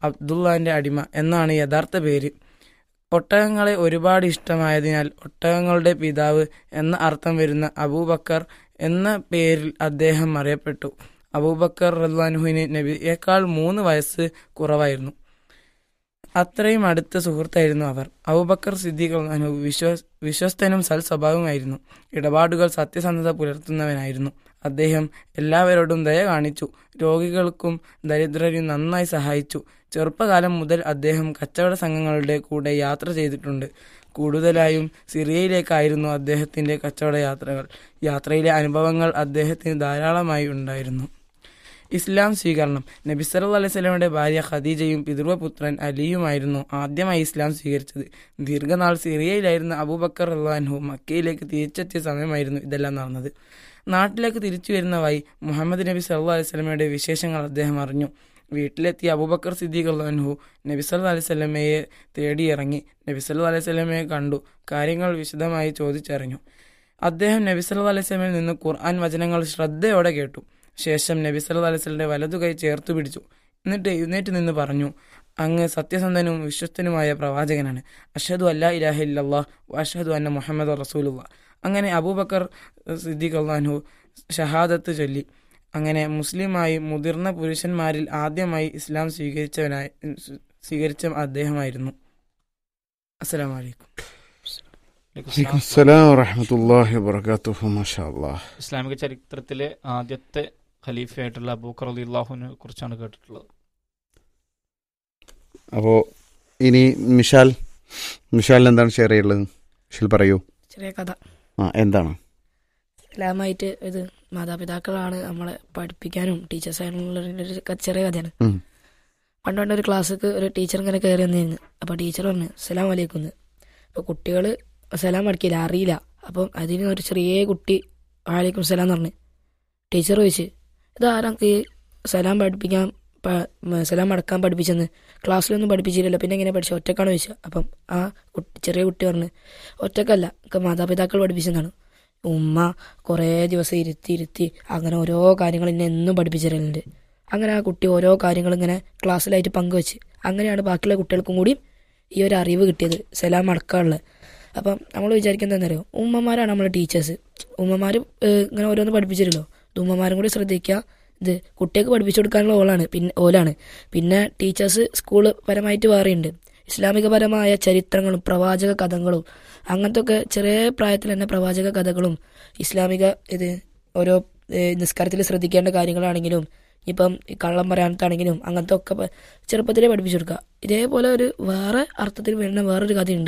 അബ്ദുള്ളാന്റെ അടിമ എന്നാണ് യഥാർത്ഥ പേര് ഒട്ടകങ്ങളെ ഒരുപാട് ഇഷ്ടമായതിനാൽ ഒട്ടകങ്ങളുടെ പിതാവ് എന്ന അർത്ഥം വരുന്ന അബൂബക്കർ എന്ന പേരിൽ അദ്ദേഹം അറിയപ്പെട്ടു അബൂബക്കർ റദ്ലാൻഹുവിന് നബിയേക്കാൾ മൂന്ന് വയസ്സ് കുറവായിരുന്നു അത്രയും അടുത്ത സുഹൃത്തായിരുന്നു അവർ അബൂബക്കർ സിദ്ദീഖ് റഹ്ലാൻഹു വിശ്വസ് വിശ്വസ്തനും സൽ സ്വഭാവമായിരുന്നു ഇടപാടുകൾ സത്യസന്ധത പുലർത്തുന്നവനായിരുന്നു അദ്ദേഹം എല്ലാവരോടും ദയ കാണിച്ചു രോഗികൾക്കും ദരിദ്രരും നന്നായി സഹായിച്ചു ചെറുപ്പകാലം മുതൽ അദ്ദേഹം കച്ചവട സംഘങ്ങളുടെ കൂടെ യാത്ര ചെയ്തിട്ടുണ്ട് കൂടുതലായും സിറിയയിലേക്കായിരുന്നു അദ്ദേഹത്തിന്റെ കച്ചവട യാത്രകൾ യാത്രയിലെ അനുഭവങ്ങൾ അദ്ദേഹത്തിന് ധാരാളമായി ഉണ്ടായിരുന്നു ഇസ്ലാം സ്വീകരണം നബി സല്ലല്ലാഹു അലൈഹി വസല്ലമയുടെ ഭാര്യ ഖദീജയും പിതൃപുത്രൻ അലിയുമായിരുന്നു ആദ്യമായി ഇസ്ലാം സ്വീകരിച്ചത് ദീർഘനാൾ സിറിയയിലായിരുന്ന അബൂബക്കർ റഹ്ലാൻഹു മക്കയിലേക്ക് തിരിച്ചെത്തിയ സമയമായിരുന്നു ഇതെല്ലാം നടന്നത് നാട്ടിലേക്ക് തിരിച്ചു വരുന്ന വഴി മുഹമ്മദ് നബി സല്ലല്ലാഹു അലൈഹി വസല്ലമയുടെ വിശേഷങ്ങൾ അദ്ദേഹം അറിഞ്ഞു വീട്ടിലെത്തിയ അബൂബക്കർ സിദ്ദീഖ് അള്ളാഹു നബി സല്ലല്ലാഹു അലൈഹി വസല്ലമയെ തേടിയിറങ്ങി നബി സല്ലല്ലാഹു അലൈഹി വസല്ലമയെ കണ്ടു കാര്യങ്ങൾ വിശദമായി ചോദിച്ചറിഞ്ഞു അദ്ദേഹം നബി സല്ലല്ലാഹു അലൈഹി വസല്ലമയിൽ നിന്ന് ഖുർആൻ വചനങ്ങൾ ശ്രദ്ധയോടെ കേട്ടു ശേഷം നബി സല്ലല്ലാഹു അലൈഹി വസല്ലമയുടെ വലതു കൈ ചേർത്തു പിടിച്ചു എന്നിട്ട് എഴുന്നേറ്റ് നിന്ന് പറഞ്ഞു അങ്ങ് സത്യസന്ധനും വിശ്വസ്തനുമായ പ്രവാചകനാണ് അഷഹദു അല്ലാ ഇലാഹ ഇല്ലല്ലാഹ് അഷഹദു അന്ന മുഹമ്മദ് റസൂലുള്ള അങ്ങനെ അബൂബക്കർ സിദ്ദീഖ് അള്ളാഹു ഷഹാദത്ത് ചൊല്ലി അങ്ങനെ മുസ്ലിമായി മുതിർന്ന പുരുഷന്മാരിൽ ആദ്യമായി ഇസ്ലാം സ്വീകരിച്ചവനായി സ്വീകരിച്ച അദ്ദേഹമായിരുന്നു അസ്സലാമു അലൈക്കും വലൈക്കും അസ്സലാം വറഹമത്തല്ലാഹി വബർക്കാത്തുഹു മാഷാ അല്ലാഹ് ഇസ്ലാമിക ചരിത്രത്തിലെ ആദ്യത്തെ ഖലീഫയായിട്ടുള്ള അബൂക്കർ അലി അള്ളാഹുവിനെ കുറിച്ചാണ് കേട്ടിട്ടുള്ളത് അപ്പോൾ ഇനി മിഷാൽ മിഷാലിന് എന്താണ് ഷെയർ ചെയ്യുള്ളത് മിഷാൽ പറയൂ ചെറിയ കഥ ആ എന്താണ് ഇസ്ലാമായിട്ട് ഇത് മാതാപിതാക്കളാണ് നമ്മളെ പഠിപ്പിക്കാനും ടീച്ചേഴ്സ് ആയിട്ടുള്ള ഒരു ക- ചെറിയ കഥയാണ് ഉം. പണ്ട് പണ്ട് ഒരു ക്ലാസ്സിക്ക് ഒരു ടീച്ചർ ഇങ്ങനെ കയറി വന്നിരുന്നു അപ്പോൾ ടീച്ചർ പറഞ്ഞു സലാം വലൈക്കും എന്ന് അപ്പോൾ കുട്ടികൾ സലാം അടിക്കില്ല അറിയില്ല അപ്പം അതിന് ഒരു ചെറിയ കുട്ടി വാലേക്കും സലാം എന്ന് പറഞ്ഞു ടീച്ചർ ചോദിച്ച് ഇതാരാക്ക് ഈ സലാം പഠിപ്പിക്കാൻ പ- മ, സലാം അടക്കാൻ പഠിപ്പിച്ചെന്ന് ക്ലാസ്സിലൊന്നും പഠിപ്പിച്ചില്ലല്ലോ പിന്നെ എങ്ങനെ പഠിച്ച ഒറ്റക്കാണ് ചോദിച്ചത് അപ്പം ആ കുട്ടി ചെറിയ കുട്ടി പറഞ്ഞു ഒറ്റക്കല്ല ഒക്കെ മാതാപിതാക്കൾ പഠിപ്പിച്ചെന്നാണ് ഉമ്മ കുറേ ദിവസം ഇരുത്തി ഇരുത്തി അങ്ങനെ ഓരോ കാര്യങ്ങൾ എന്നെ എന്നും പഠിപ്പിച്ചു തരലുണ്ട് അങ്ങനെ ആ കുട്ടി ഓരോ കാര്യങ്ങൾ ഇങ്ങനെ ക്ലാസ്സിലായിട്ട് പങ്കുവെച്ച് അങ്ങനെയാണ് ബാക്കിയുള്ള കുട്ടികൾക്കും കൂടി ഈ ഒരു അറിവ് കിട്ടിയത് സലാം അടക്കാനുള്ളത് അപ്പം നമ്മൾ വിചാരിക്കുന്നത് എന്താ അറിയോ ഉമ്മമാരാണ് നമ്മളെ ടീച്ചേഴ്സ് ഉമ്മമാർ ഇങ്ങനെ ഓരോന്ന് പഠിപ്പിച്ചിരുമല്ലോ ഇത് ഉമ്മമാരും കൂടി ശ്രദ്ധിക്കുക ഇത് കുട്ടികൾക്ക് പഠിപ്പിച്ചു കൊടുക്കാനുള്ള ഓളാണ് പിന്നെ ഓലാണ് പിന്നെ ടീച്ചേഴ്സ് സ്കൂൾ പരമായിട്ട് വേറെയുണ്ട് ഇസ്ലാമികപരമായ ചരിത്രങ്ങളും പ്രവാചക കഥകളും അങ്ങനത്തെ ഒക്കെ ചെറിയ പ്രായത്തിൽ തന്നെ പ്രവാചക കഥകളും ഇസ്ലാമിക ഇത് ഓരോ നിസ്കാരത്തിൽ ശ്രദ്ധിക്കേണ്ട കാര്യങ്ങളാണെങ്കിലും ഇപ്പം ഈ കള്ളം പറയാനത്താണെങ്കിലും അങ്ങനത്തെ ഒക്കെ പ- ചെറുപ്പത്തിലേ പഠിപ്പിച്ചു കൊടുക്കുക ഇതേപോലെ ഒരു വേറെ അർത്ഥത്തിൽ വരുന്ന വേറൊരു കഥയുണ്ട്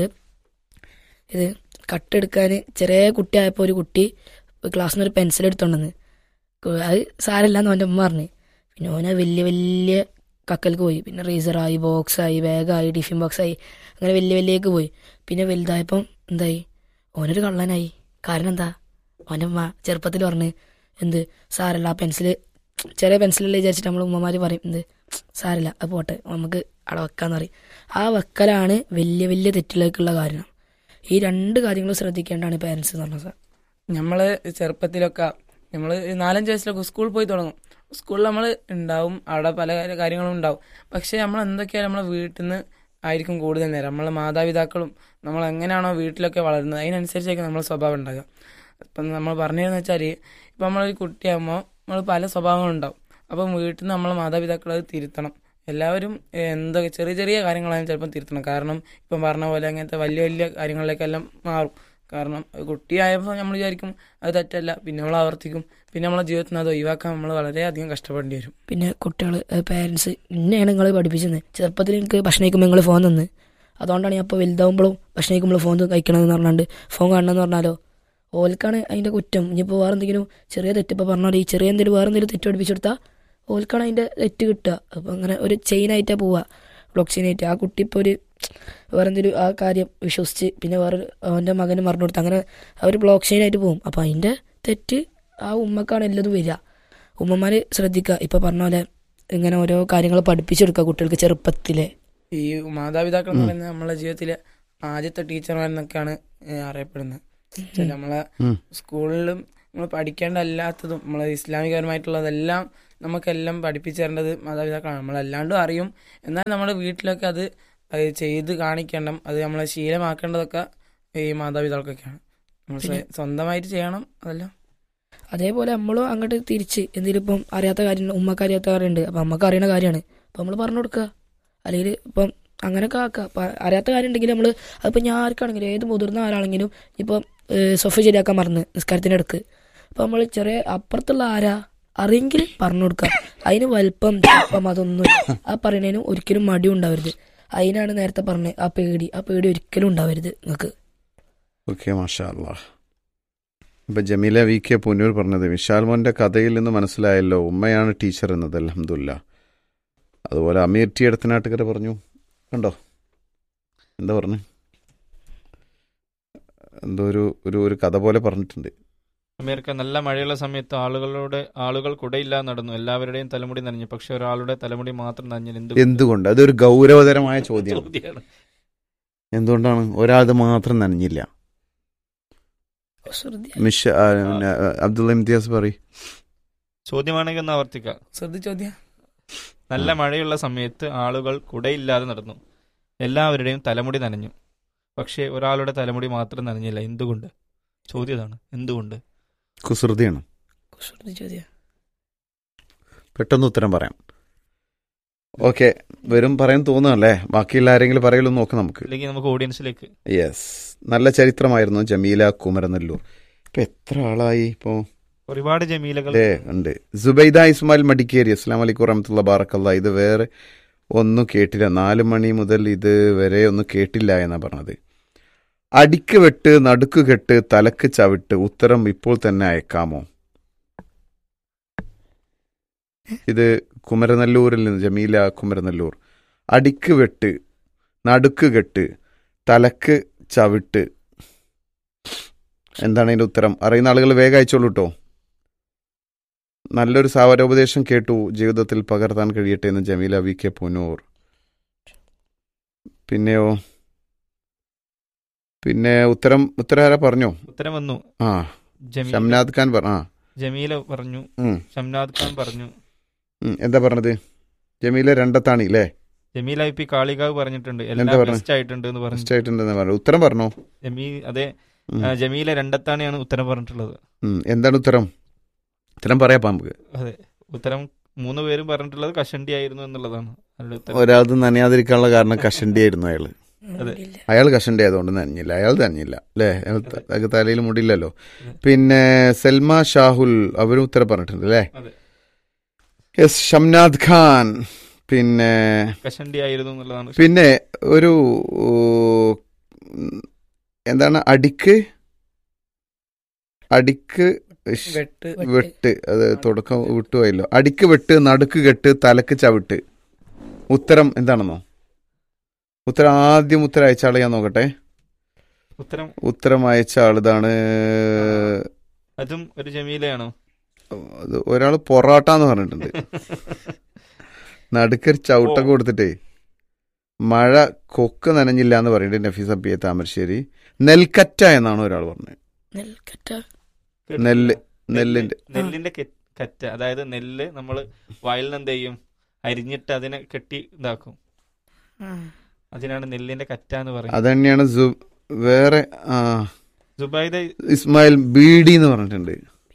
ഇത് കട്ടെടുക്കാൻ ചെറിയ കുട്ടിയായപ്പോൾ ഒരു കുട്ടി ക്ലാസ്സിൽ നിന്ന് ഒരു പെൻസിൽ എടുത്തോണ്ടെന്ന് അത് സാരമില്ലാന്ന് അവൻ്റെ ഉമ്മ പറഞ്ഞു പിന്നെ ഓന വലിയ വലിയ കക്കൽക്ക് പോയി പിന്നെ റീസറായി ബോക്സായി ബാഗായി ടിഫിൻ ബോക്സായി അങ്ങനെ വലിയ വലിയേക്ക് പോയി പിന്നെ വലുതായപ്പം എന്തായി ഓനൊരു കള്ളനായി കാരണം എന്താ ഓൻ്റെ ഉമ്മ ചെറുപ്പത്തിൽ പറഞ്ഞ് എന്ത് സാരല്ല ആ പെൻസിൽ ചെറിയ പെൻസിലല്ലേ വിചാരിച്ചിട്ട് നമ്മൾ ഉമ്മമാർ പറയും എന്ത് സാരല്ല അത് പോട്ടെ നമുക്ക് അവിടെ വെക്കാന്ന് പറയും ആ വെക്കലാണ് വലിയ വലിയ തെറ്റിലേക്കുള്ള കാരണം ഈ രണ്ട് കാര്യങ്ങളും ശ്രദ്ധിക്കേണ്ടതാണ് പാരൻസ് എന്ന് പറഞ്ഞത് നമ്മള് ചെറുപ്പത്തിലൊക്കെ നമ്മൾ നാലഞ്ച് വയസ്സിലൊക്കെ സ്കൂളിൽ പോയി തുടങ്ങും സ്കൂളിൽ നമ്മൾ ഉണ്ടാവും അവിടെ പല കാര്യ- കാര്യങ്ങളും ഉണ്ടാവും പക്ഷെ നമ്മൾ എന്തൊക്കെയാണ് നമ്മളെ വീട്ടിൽ നിന്ന് ആയിരിക്കും കൂടുതൽ നേരം നമ്മളെ മാതാപിതാക്കളും നമ്മൾ എങ്ങനെയാണോ വീട്ടിലൊക്കെ വളരുന്നത് അതിനനുസരിച്ചായിരിക്കും നമ്മളെ സ്വഭാവം ഉണ്ടാകുക ഇപ്പം നമ്മൾ പറഞ്ഞതെന്ന് വെച്ചാൽ ഇപ്പം നമ്മളൊരു കുട്ടിയാകുമ്പോൾ നമ്മൾ പല സ്വഭാവങ്ങളുണ്ടാവും അപ്പം വീട്ടിൽ നിന്ന് നമ്മളെ മാതാപിതാക്കൾ അത് തിരുത്തണം എല്ലാവരും ഏഹ്, എന്തൊക്കെ ചെറിയ ചെറിയ കാര്യങ്ങളായാലും ചിലപ്പം തിരുത്തണം കാരണം ഇപ്പം പറഞ്ഞ പോലെ അങ്ങനത്തെ വലിയ വലിയ കാര്യങ്ങളിലേക്കെല്ലാം മാറും കാരണം അത് കുട്ടിയായപ്പോൾ നമ്മൾ വിചാരിക്കും അത് തെറ്റല്ല പിന്നെ നമ്മൾ ആവർത്തിക്കും പിന്നെ നമ്മളെ ജീവിതത്തിൽ നിന്ന് അത് ഒഴിവാക്കാൻ നമ്മൾ വളരെയധികം കഷ്ടപ്പെടേണ്ടി വരും പിന്നെ കുട്ടികൾ പാരൻസ് ഇന്നെയാണ് നിങ്ങൾ പഠിപ്പിച്ചത് ചെറുപ്പത്തിൽ എനിക്ക് ഭക്ഷണം കഴിക്കുമ്പോൾ നിങ്ങൾ ഫോൺ തന്ന് അതുകൊണ്ടാണ് ഞാൻ ഇപ്പോൾ വലുതാവുമ്പോഴും ഭക്ഷണം കഴിക്കുമ്പോൾ ഫോൺ കഴിക്കണമെന്ന് പറഞ്ഞാണ്ട് ഫോൺ കാണണമെന്ന് പറഞ്ഞാലോ ഓൽക്കാണ് അതിൻ്റെ കുറ്റം ഇനിയിപ്പോൾ വേറെ എന്തെങ്കിലും ചെറിയ തെറ്റ് ഇപ്പോൾ പറഞ്ഞാൽ ഈ ചെറിയ എന്തെങ്കിലും വേറെ എന്തെങ്കിലും തെറ്റ് പഠിപ്പിച്ചു കൊടുത്താൽ ഓൽക്കാണ് അതിൻ്റെ തെറ്റ് കിട്ടുക അപ്പോൾ അങ്ങനെ ഒരു ചെയിനായിട്ടാണ് പോവുക ബ്ലോക്ക് ചെയിനായിട്ട് ആ കുട്ടി ഇപ്പോൾ ഒരു വേറെ എന്തെങ്കിലും ആ കാര്യം വിശ്വസിച്ച് പിന്നെ വേറെ അവൻ്റെ മകന് മറന്നു കൊടുത്ത് അങ്ങനെ അവർ ബ്ലോക്ക് ചെയിനായിട്ട് പോകും അപ്പോൾ അതിൻ്റെ തെറ്റ് ആ ഉമ്മക്കാണ് എല്ലതും വരിക ഉമ്മമാർ ശ്രദ്ധിക്കുക ഇപ്പൊ പറഞ്ഞ പോലെ ഇങ്ങനെ ഓരോ കാര്യങ്ങൾ പഠിപ്പിച്ചെടുക്കുക കുട്ടികൾക്ക് ചെറുപ്പത്തിലെ ഈ മാതാപിതാക്കൾ എന്ന് പറയുന്നത് നമ്മളെ ജീവിതത്തിലെ ആദ്യത്തെ ടീച്ചർമാരെന്നൊക്കെയാണ് ഏഹ്, അറിയപ്പെടുന്നത് വെച്ചാൽ നമ്മളെ ഉം. സ്കൂളിലും നമ്മൾ പഠിക്കേണ്ട അല്ലാത്തതും നമ്മളെ ഇസ്ലാമികപരമായിട്ടുള്ളതെല്ലാം നമുക്കെല്ലാം പഠിപ്പിച്ചു തരേണ്ടത് മാതാപിതാക്കളാണ് നമ്മളല്ലാണ്ടും അറിയും എന്നാൽ നമ്മുടെ വീട്ടിലൊക്കെ അത് അത് ചെയ്ത് കാണിക്കണം അത് നമ്മളെ ശീലമാക്കേണ്ടതൊക്കെ ഈ മാതാപിതാക്കൾക്കൊക്കെയാണ് നമ്മൾ സ്വ- പിന്നെ- സ്വന്തമായിട്ട് ചെയ്യണം അതെല്ലാം അതേപോലെ നമ്മളും അങ്ങോട്ട് തിരിച്ച് എന്തെങ്കിലും ഇപ്പം അറിയാത്ത കാര്യം ഉമ്മക്ക് അറിയാത്ത കാര്യമുണ്ട് അപ്പം അമ്മക്ക് അറിയണ കാര്യമാണ് അപ്പം നമ്മൾ പറഞ്ഞു കൊടുക്കുക അല്ലെങ്കിൽ ഇപ്പം അങ്ങനെയൊക്കെ ആക്കുക അപ്പം അറിയാത്ത കാര്യം ഉണ്ടെങ്കിൽ നമ്മൾ അതിപ്പോൾ ഞാൻ ആർക്കാണെങ്കിലും ഏത് മുതിർന്ന ആരാണെങ്കിലും ഇപ്പം സൊഫ ശരിയാക്കാൻ മറന്ന് നിസ്കാരത്തിൻ്റെ ഇടക്ക് അപ്പം നമ്മൾ ചെറിയ അപ്പുറത്തുള്ള ആരാ അറിയെങ്കിൽ പറഞ്ഞു കൊടുക്കുക അതിന് വലിപ്പം ചെറുപ്പം അതൊന്നും ആ പറയണതിന് ഒരിക്കലും മടി ഉണ്ടാവരുത് അതിനാണ് നേരത്തെ പറഞ്ഞത് ആ പേടി ആ പേടി ഒരിക്കലും ഉണ്ടാവരുത് നിങ്ങൾക്ക് ഓക്കെ മാഷാ അല്ലാ ഇപ്പൊ ജമീല വി കെ പുന്നൂർ പറഞ്ഞത് വിശാൽ മോന്റെ കഥയിൽ നിന്ന് മനസ്സിലായല്ലോ ഉമ്മയാണ് ടീച്ചർ എന്നത് അലഹമില്ല അതുപോലെ അമീർ ടി അടുത്തനാട്ടുകാർ പറഞ്ഞു കണ്ടോ എന്താ പറഞ്ഞു എന്തോ ഒരു ഒരു ഒരു കഥ പോലെ പറഞ്ഞിട്ടുണ്ട് അമേരിക്ക നല്ല മഴയുള്ള സമയത്ത് ആളുകളുടെ ആളുകൾ കുടയില്ലാതെ നടന്നു എല്ലാവരുടെയും തലമുടി നനഞ്ഞു പക്ഷെ ഒരാളുടെ തലമുടി മാത്രം നനഞ്ഞില്ല എന്ത് എന്തുകൊണ്ട് അതൊരു ഗൗരവതരമായ ചോദ്യമാണ് ചോദ്യമാണ് എന്തുകൊണ്ടാണ് ഒരാളത് മാത്രം നനഞ്ഞില്ല മിഷ ആ, പിന്നെ, അബ്ദുള്ള ഇംതിയാസ് പറയും ചോദ്യമാണെങ്കിൽ ഒന്ന് ആവർത്തിക്കാം ശ്രദ്ധിച്ചോദ്യ നല്ല മഴയുള്ള സമയത്ത് ആളുകൾ കുടയില്ലാതെ നടന്നു എല്ലാവരുടെയും തലമുടി നനഞ്ഞു പക്ഷേ ഒരാളുടെ തലമുടി മാത്രം നനഞ്ഞില്ല എന്തുകൊണ്ട് ചോദ്യം ഇതാണ് എന്തുകൊണ്ട് കുസൃതിയാണ് ചോദ്യം പെട്ടെന്ന് ഉത്തരം പറയാം ഓക്കെ വരും പറയാൻ തോന്നുന്നല്ലേ ബാക്കിയുള്ള ആരെങ്കിലും പറയലോ നോക്ക് നമുക്ക് അല്ലെങ്കിൽ നമുക്ക് ഓഡിയൻസിലേക്ക് യെസ് നല്ല ചരിത്രമായിരുന്നു ജമീല കുമരനെല്ലൂർ ഇപ്പൊ എത്ര ആളായി ഇപ്പോ ഒരുപാട് ജമീലകൾ അല്ലേ ഉണ്ട് സുബൈദ ഇസ്മായിൽ മടിക്കേരി അസ്ലാം വലൈക്കും റഹമത്തുള്ള ബാറക്കല്ല ഇത് വേറെ ഒന്നും കേട്ടില്ല നാല് മണി മുതൽ ഇത് വരെ ഒന്നും കേട്ടില്ല എന്നാ പറഞ്ഞത് അടിക്ക് വെട്ട് നടുക്ക് കെട്ട് തലക്ക് ചവിട്ട് ഉത്തരം ഇപ്പോൾ തന്നെ അയക്കാമോ ഇത് കുമരനെല്ലൂരിൽ നിന്ന് ജമീല കുമരനെല്ലൂർ അടിക്ക് വെട്ട് നടുക്ക് കെട്ട് തലക്ക് ചവിട്ട് എന്താണ് അതിന്റെ ഉത്തരം അറിയുന്ന ആളുകൾ വേഗം അയച്ചോളൂ കേട്ടോ നല്ലൊരു സാവരോപദേശം കേട്ടു ജീവിതത്തിൽ പകർത്താൻ കഴിയട്ടെ എന്ന് ജമീല വി കെ പുനൂർ പിന്നെയോ പിന്നെ ഉത്തരം ഉത്തരം ആരാ പറഞ്ഞോ ഉത്തരം വന്നു ആ ജമീല ഷംനാദ് ഖാൻ പറ ആ ജമീല പറഞ്ഞു ഉം, ഷംനാദ് ഖാൻ പറഞ്ഞു ഉം, എന്താ പറഞ്ഞത് ജമീല രണ്ടത്താണ് അല്ലേ ജമീല ഐ പി കാളികാവ് പറഞ്ഞിട്ടുണ്ട് എന്താ എല്ലാം പറഞ്ഞത്? ബെസ്റ്റ് ആയിട്ടുണ്ട് എന്ന് പറഞ്ഞു ഫസ്റ്റ് ആയിട്ടുണ്ടെന്ന് പറഞ്ഞു ഉത്തരം പറഞ്ഞോ ജമീ അതെ ഉം, ആ, ജമീല രണ്ടത്താണെയാണ് ഉത്തരം പറഞ്ഞിട്ടുള്ളത് ഉം, എന്താണ് ഉത്തരം ഉത്തരം പറയാം നമുക്ക് അതെ ഉത്തരം മൂന്ന് പേരും പറഞ്ഞിട്ടുള്ളത് കഷണ്ടി ആയിരുന്നു എന്നുള്ളതാണ് അവരുടെ ഉത്തരം ഒരാൾക്ക് നനയാതിരിക്കാനുള്ള കാരണം കഷണ്ടി ആയിരുന്നു അയാള് അതെ. ഇല്ല. അയാൾ കഷണ്ടി ആയതുകൊണ്ട് നനഞ്ഞില്ല അയാൾ നനഞ്ഞില്ല അല്ലേ അയാൾ ത- അതെ. അയാൾക്ക് തലയിൽ മുടിയില്ലല്ലോ അതെ. പിന്നെ സൽമ ഷാഹുൽ അവരും ഉത്തരം പറഞ്ഞിട്ടുണ്ട് അല്ലേ അതെ. യെസ് ഷംനാദ് ഖാൻ പിന്നെ കഷണ്ടി ആയിരുന്നു എന്നുള്ളതാണ് പിന്നെ ഒരു ഉം, എന്താണ് അടിക്ക് അടിക്ക് ഷ്- വെട്ട് വെട്ട് അത് തുടക്കം വിട്ടുപോയല്ലോ അടിക്ക് വെട്ട് നടുക്ക് കെട്ട് തലക്ക് ചവിട്ട് ഉത്തരം എന്താണെന്നോ ഉത്തരം ആദ്യം ഉത്തരം അയച്ച ആളെ ഞാൻ നോക്കട്ടെ ഉത്തരം ഉത്തരം അയച്ച ആളിതാണ് അതും ഒരു ജമീലയാണോ അത് ഒരാൾ പൊറോട്ട എന്ന് പറഞ്ഞിട്ടുണ്ട് നടുക്കൊരു ചവിട്ടൊക്കെ ഓ. കൊടുത്തിട്ടേ മഴ കൊക്ക് നനഞ്ഞില്ല എന്ന് പറയുന്നുണ്ട് നഫീസ് അബിയെ താമരശ്ശേരി നെൽക്കറ്റ എന്നാണ് ഒരാൾ പറഞ്ഞത് നെൽക്കറ്റ നെല്ല് നെല്ലിന്റെ നെല്ലിന്റെ കെ- കറ്റ അതായത് നെല്ല് നമ്മൾ വയലിൽ നിന്ന് എന്ത് ചെയ്യും അരിഞ്ഞിട്ട് അതിനെ കെട്ടി ഇതാക്കും ആ. അതിനാണ് നെല്ലിന്റെ കറ്റ എന്ന് പറയുന്നത് അത് തന്നെയാണ് സു- വേറെ ആ സുബൈദ ഇസ്മായിൽ ബീഡി എന്ന് പറഞ്ഞിട്ടുണ്ട്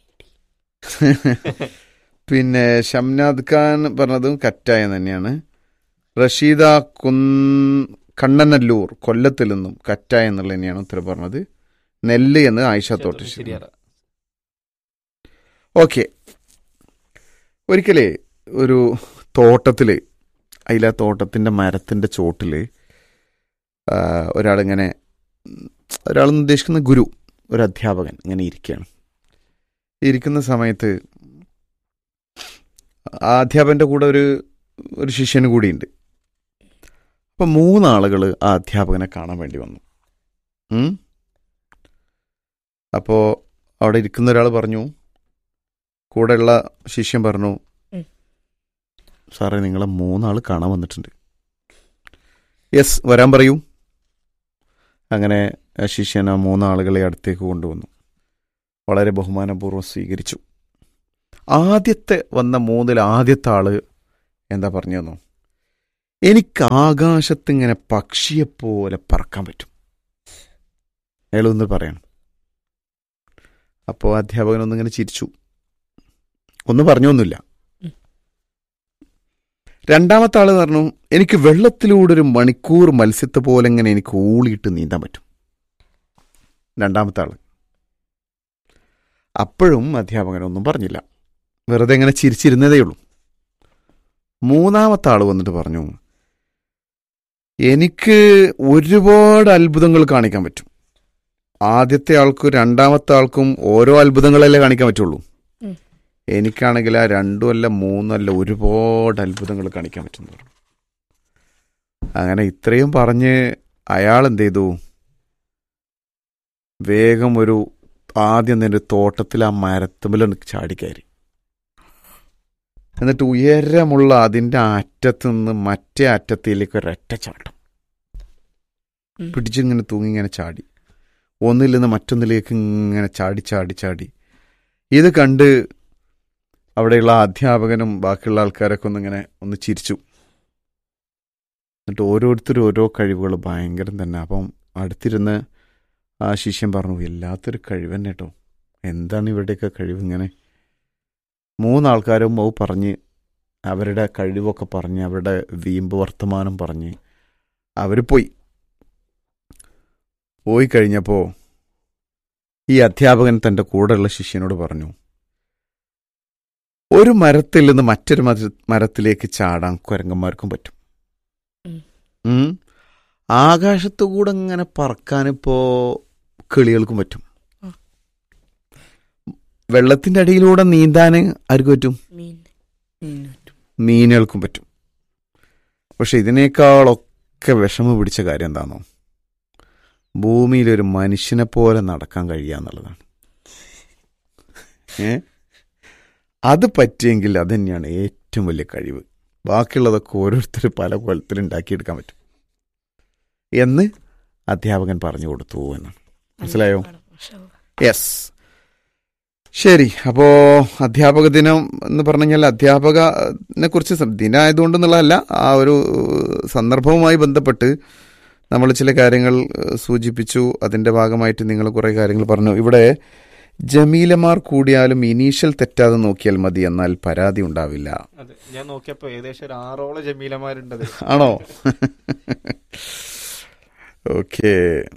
പിന്നെ ഷംനാദ് ഖാൻ പറഞ്ഞതും കറ്റായ തന്നെയാണ് റഷീദ കുൻ കണ്ണനല്ലൂർ കൊല്ലത്തിൽ നിന്നും കറ്റായ എന്നുള്ള തന്നെയാണ് ഉത്തരം പറഞ്ഞത് നെല്ല് എന്ന് ആയിഷ തോട്ട് ശരിയാണ് ഓക്കെ ഒരിക്കലേ ഒരു തോട്ടത്തില് അതിലെ ആ തോട്ടത്തിന്റെ മരത്തിന്റെ ചോട്ടില് ആ, ഒരാളിങ്ങനെ ഉം, ഒരാളെന്ന് ഉദ്ദേശിക്കുന്ന ഗുരു ഒരു അധ്യാപകൻ ഇങ്ങനെ ഇരിക്കുകയാണ് ഇരിക്കുന്ന സമയത്ത് ആ അധ്യാപകന്റെ കൂടെ ഒരു ഒരു ശിഷ്യന് കൂടിയുണ്ട് അപ്പൊ മൂന്നാളുകൾ ആ അധ്യാപകനെ കാണാൻ വേണ്ടി വന്നു ഉം? അപ്പോ അവിടെ ഇരിക്കുന്ന ഒരാൾ പറഞ്ഞു കൂടെയുള്ള ശിഷ്യൻ പറഞ്ഞു ഉം. സാറേ നിങ്ങളെ മൂന്നാൾ കാണാൻ വന്നിട്ടുണ്ട് യെസ് വരാൻ പറയൂ അങ്ങനെ ആ ശിഷ്യൻ ആ മൂന്നാളുകളെ അടുത്തേക്ക് കൊണ്ടുവന്നു വളരെ ബഹുമാനപൂർവ്വം സ്വീകരിച്ചു ആദ്യത്തെ വന്ന മൂന്നിൽ ആദ്യത്തെ ആള് എന്താ പറഞ്ഞു തന്നു എനിക്ക് ആകാശത്ത് ഇങ്ങനെ പക്ഷിയെപ്പോലെ പറക്കാൻ പറ്റും അയാളൊന്ന് പറയണം അപ്പോൾ അധ്യാപകനൊന്നിങ്ങനെ ചിരിച്ചു ഒന്നും പറഞ്ഞൊന്നുമില്ല ഉം. രണ്ടാമത്തെ ആള് പറഞ്ഞു എനിക്ക് വെള്ളത്തിലൂടെ ഒരു മണിക്കൂർ മത്സ്യത്തെ പോലെ ഇങ്ങനെ എനിക്ക് ഊളിയിട്ട് നീന്താൻ പറ്റും രണ്ടാമത്തെ ആള് അപ്പോഴും അധ്യാപകനൊന്നും പറഞ്ഞില്ല വെറുതെ ഇങ്ങനെ ചിരിച്ചിരുന്നതേ ഉള്ളൂ മൂന്നാമത്തെ ആള് വന്നിട്ട് പറഞ്ഞു എനിക്ക് ഒരുപാട് അത്ഭുതങ്ങൾ കാണിക്കാൻ പറ്റും ആദ്യത്തെ ആൾക്കും രണ്ടാമത്തെ ആൾക്കും ഓരോ അത്ഭുതങ്ങളല്ലേ കാണിക്കാൻ പറ്റുള്ളൂ ഉം. എനിക്കാണെങ്കിൽ ആ രണ്ടും അല്ല മൂന്നും അല്ല ഒരുപാട് അത്ഭുതങ്ങൾ കാണിക്കാൻ പറ്റും എന്ന് പറഞ്ഞു. അങ്ങനെ ഇത്രയും പറഞ്ഞ് അയാൾ എന്ത് ചെയ്തു വേഗം ഒരു ആദ്യം തന്നെ ഒരു തോട്ടത്തിൽ ആ മരത്തുമ്പിൽ ചാടിക്കയറി എന്നിട്ട് ഉയരമുള്ള അതിൻ്റെ അറ്റത്ത് നിന്ന് മറ്റേ അറ്റത്തിലേക്ക് ഒരൊറ്റ ചാട്ടം ഉം. പിടിച്ചിങ്ങനെ തൂങ്ങി ഇങ്ങനെ ചാടി ഒന്നിൽ നിന്ന് മറ്റൊന്നിലേക്ക് ഇങ്ങനെ ചാടി ചാടി ചാടി ഇത് കണ്ട് അവിടെയുള്ള അധ്യാപകനും ബാക്കിയുള്ള ആൾക്കാരൊക്കെ ഒന്നിങ്ങനെ ഒന്ന് ചിരിച്ചു എന്നിട്ട് ഓരോരുത്തരും ഓരോ കഴിവുകൾ ഭയങ്കരം തന്നെ അപ്പം അടുത്തിരുന്ന് ആ ശിഷ്യൻ പറഞ്ഞു വല്ലാത്തൊരു കഴിവ് തന്നെ കേട്ടോ എന്താണ് ഇവരുടെയൊക്കെ കഴിവ് ഇങ്ങനെ മൂന്നാൾക്കാരും അത് പറഞ്ഞ് അവരുടെ കഴിവൊക്കെ പറഞ്ഞ് അവരുടെ വീമ്പ് വർത്തമാനം പറഞ്ഞ് അവർ പോയി പോയി കഴിഞ്ഞപ്പോൾ ഈ അധ്യാപകൻ തൻ്റെ കൂടെയുള്ള ശിഷ്യനോട് പറഞ്ഞു ഒരു മരത്തിൽ നിന്ന് മറ്റൊരു മര- മരത്തിലേക്ക് ചാടാൻ കുരങ്ങന്മാർക്കും പറ്റും ഉം. ഉം. ആകാശത്തു കൂടെ ഇങ്ങനെ പറക്കാനിപ്പോ കിളികൾക്കും പറ്റും ആ. വെള്ളത്തിന്റെ അടിയിലൂടെ നീന്താൻ ആർക്കും പറ്റും മീൻ മീനുകൾക്കും പറ്റും പക്ഷെ ഇതിനേക്കാളൊക്കെ വിഷമം പിടിച്ച കാര്യം എന്താണോ ഭൂമിയിൽ ഒരു മനുഷ്യനെ പോലെ നടക്കാൻ കഴിയുക എന്നുള്ളതാണ് ഏ അത് പറ്റിയെങ്കിൽ അത് തന്നെയാണ് ഏറ്റവും വലിയ കഴിവ് ബാക്കിയുള്ളതൊക്കെ ഓരോരുത്തർ പല കൊലത്തിൽ ഉണ്ടാക്കിയെടുക്കാൻ പറ്റും എന്ന് അധ്യാപകൻ പറഞ്ഞു കൊടുത്തു എന്നാണ് മനസ്സിലായോ മാഷാ അല്ലാ. യെസ് ശരി അപ്പോ അധ്യാപക ദിനം എന്ന് പറഞ്ഞു കഴിഞ്ഞാൽ അധ്യാപകനെ കുറിച്ച് സം- ദിനമായതുകൊണ്ട് എന്നുള്ളതല്ല ആ ഒരു സന്ദർഭവുമായി ബന്ധപ്പെട്ട് നമ്മൾ ചില കാര്യങ്ങൾ ഏഹ്, സൂചിപ്പിച്ചു അതിന്റെ ഭാഗമായിട്ട് നിങ്ങൾ കുറെ കാര്യങ്ങൾ പറഞ്ഞു ഇവിടെ ജമീലമാർ കൂടിയാലും ഇനീഷ്യൽ തെറ്റാതെ നോക്കിയാൽ മതി എന്നാൽ പരാതി ഉണ്ടാവില്ല അതെ ഞാൻ നോക്കിയപ്പോ ഏകദേശം ഒരു ആറോളം ജമീലമാരുണ്ട് അതിൽ. ആണോ ഓക്കെ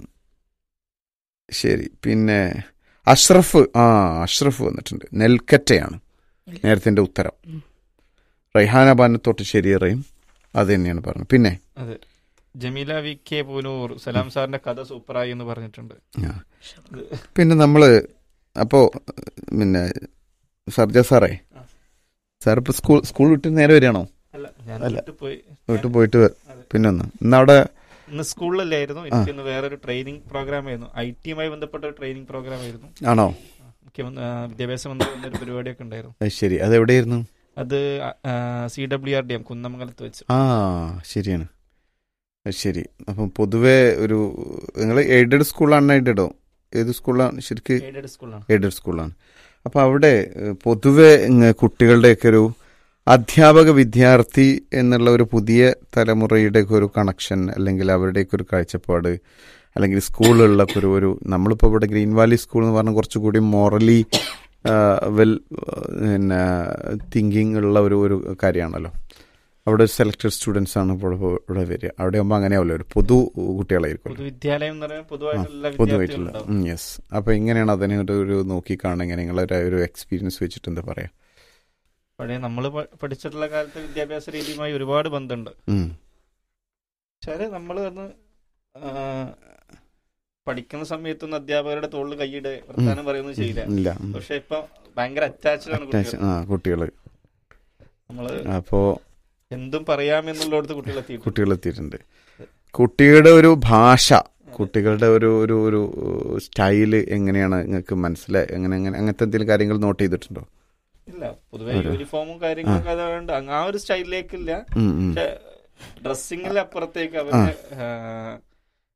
ശരി പിന്നെ അഷ്റഫ് ആ അഷ്റഫ് വന്നിട്ടുണ്ട് നെൽക്കറ്റയാണ് നേരത്തെ എൻ്റെ ഉത്തരം ഉം. റൈഹാന ബാനത്തോട്ട് ശരിയറയും അത് തന്നെയാണ് പറഞ്ഞത് പിന്നെ അതെ ജമീല വി കെ പൂനൂർ സലാം സാറിന്റെ കഥ സൂപ്പറായി എന്ന് പറഞ്ഞിട്ടുണ്ട് ആ. പിന്നെ നമ്മള് അപ്പോ പിന്നെ സർജ സാറേ ആ. സാർ ഇപ്പൊ സ്കൂൾ സ്കൂൾ വിട്ട് നേരെ വരികയാണോ അല്ല ഞാൻ അല്ല. വീട്ടിൽ പോയി വീട്ടിൽ പോയിട്ട് വ- അതെ. പിന്നെ ഒന്ന് ഇന്ന് അവിടെ ഇന്ന് സ്കൂളിലല്ലായിരുന്നു എനിക്ക് ഇന്ന് വേറൊരു ട്രെയിനിങ് പ്രോഗ്രാം ആയിരുന്നു ഐ ടിയുമായി ബന്ധപ്പെട്ട ഒരു ട്രെയിനിങ് പ്രോഗ്രാം ആയിരുന്നു ആണോ മുഖ്യമന്ത്രി ആ, വിദ്യാഭ്യാസ മന്ത്രി വന്നൊരു പരിപാടിയൊക്കെ ഉണ്ടായിരുന്നു അത് ശരി അത് എവിടെയായിരുന്നു അത് C W R D M കുന്നമംഗലത്ത് വെച്ച് ആ ശരിയാണ് അത് ശരി അപ്പം പൊതുവെ ഒരു നിങ്ങൾ എയ്ഡഡ് സ്കൂളാണ് എയ്ഡഡോ ഏത് സ്കൂളാണ് ശരിക്ക് എയ്ഡഡ് സ്കൂളാണ് എയ്ഡഡ് സ്കൂളാണ് അപ്പോൾ അവിടെ ഏഹ്, പൊതുവെ ഇങ്ങ് കുട്ടികളുടെയൊക്കെ ഒരു അധ്യാപക വിദ്യാർത്ഥി എന്നുള്ള ഒരു പുതിയ തലമുറയുടെയൊക്കെ ഒരു കണക്ഷൻ അല്ലെങ്കിൽ അവരുടെയൊക്കെ ഒരു കാഴ്ചപ്പാട് അല്ലെങ്കിൽ സ്കൂളിലുള്ള ഒരു ഒരു നമ്മളിപ്പോൾ ഇവിടെ ഗ്രീൻ വാലി സ്കൂൾ എന്ന് പറഞ്ഞാൽ കുറച്ചുകൂടി മോറലി വെൽ പിന്നെ തിങ്കിങ് ഉള്ള ഒരു ഒരു കാര്യമാണല്ലോ അവിടെ സെലക്ടഡ് സ്റ്റുഡൻസ് ആണ് ഇപ്പോൾ ഇവിടെ വരിക അവിടെ ആകുമ്പോൾ അങ്ങനെയാവില്ല ഒരു പൊതു കുട്ടികളായിരിക്കും പൊതുവിദ്യാലയം എന്ന് പറയുമ്പോൾ പൊതുവായിട്ടുള്ള എല്ലാ പൊതുവായിട്ടുള്ള വിദ്യാർത്ഥികളുണ്ടാവും യെസ് അപ്പൊ എങ്ങനെയാണ് അതിനെ ഒരു- ഒരു നോക്കി കാണുക നിങ്ങളൊരു ഒരു എക്സ്പീരിയൻസ് വെച്ചിട്ട് എന്താ പറയാ പഴയ നമ്മൾ പഠിച്ചിട്ടുള്ള കാലത്തെ വിദ്യാഭ്യാസ രീതിയുമായി ഒരുപാട് ബന്ധമുണ്ട് ഉം. പക്ഷേ നമ്മൾ അന്ന് ആ, പഠിക്കുന്ന സമയത്തൊന്നും അധ്യാപകരുടെ തോളിൽ കൈയിടെ വർത്താനം പറയുന്നത് ചെയ്യില്ല ഇല്ല ഉം. പക്ഷെ ഇപ്പൊ ഭയങ്കര അറ്റാച്ച്ഡ് ആണ് Attach- കുട്ടികൾ ആ കുട്ടികള് നമ്മള് അപ്പോ എന്തും പറയാമെന്നുള്ളടത്ത് കുട്ടികൾ എത്തിയിട്ടുണ്ട് കുട്ടികൾ എത്തിയിട്ടുണ്ട് കുട്ടിയുടെ ഒരു ഭാഷ കുട്ടികളുടെ ഒരു ഒരു ഒരു സ്റ്റൈല് എങ്ങനെയാണ് നിങ്ങൾക്ക് മനസ്സിലായി എങ്ങനെ എങ്ങനെ അങ്ങനത്തെ എന്തെങ്കിലും കാര്യങ്ങൾ നോട്ട് ചെയ്തിട്ടുണ്ടോ ഇല്ല പൊതുവെ ഒരു- യൂണിഫോമും കാര്യങ്ങളൊക്കെ അതുകൊണ്ട് അങ്ങ് ആ ഒരു സ്റ്റൈലിലേക്കില്ല ഉം, ഉം. പക്ഷെ ഡ്രസ്സിങ്ങിൽ അപ്പുറത്തേക്ക് അവരുടെ ആ,